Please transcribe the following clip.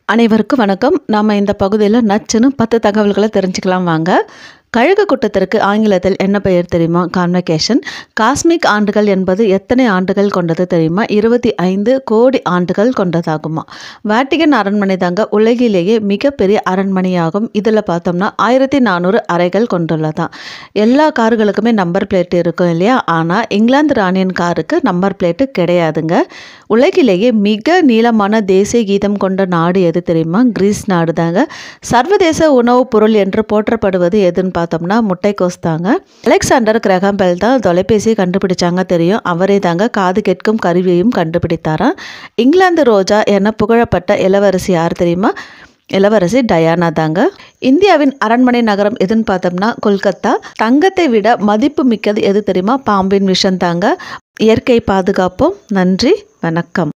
அனைவருக்கும் வணக்கம் நாம் இந்த பகுதியில் நச்சுன்னு பத்து தகவல்களை தெரிஞ்சுக்கலாம் வாங்க கழுகு கூட்டத்திற்கு ஆங்கிலத்தில் என்ன பெயர் தெரியுமா கான்வெகேஷன் காஸ்மிக் ஆண்டுகள் என்பது எத்தனை ஆண்டுகள் கொண்டது தெரியுமா இருபத்தி ஐந்து கோடி ஆண்டுகள் கொண்டதாகுமா வேட்டிகன் அரண்மனை தாங்க உலகிலேயே மிகப்பெரிய அரண்மனையாகும் இதில் பார்த்தோம்னா ஆயிரத்தி நானூறு அறைகள் கொண்டுள்ளதான் எல்லா கார்களுக்குமே நம்பர் பிளேட் இருக்கும் இல்லையா ஆனால் இங்கிலாந்து ராணியன் காருக்கு நம்பர் பிளேட்டு கிடையாதுங்க உலகிலேயே மிக நீளமான தேசிய கீதம் கொண்ட நாடு எது தெரியுமா கிரீஸ் நாடு தாங்க சர்வதேச உணவுப் பொருள் என்று போற்றப்படுவது எதுன்னு பார்த்தோம்னா முட்டைக்கோஸ் தாங்க அலெக்சாண்டர் கிரகாம் பெல் தான் தொலைபேசியை கண்டுபிடிச்சாங்க தெரியும் அவரே தாங்க காது கேட்கும் கருவியையும் கண்டுபிடித்தாராம் இங்கிலாந்து ரோஜா என புகழப்பட்ட இளவரசி யார் தெரியுமா இளவரசி டயானா தாங்க இந்தியாவின் அரண்மனை நகரம் எதுன்னு பார்த்தோம்னா கொல்கத்தா தங்கத்தை விட மதிப்பு மிக்கது எது தெரியுமா பாம்பின் விஷம் தாங்க இயற்கை பாதுகாப்போம் நன்றி வணக்கம்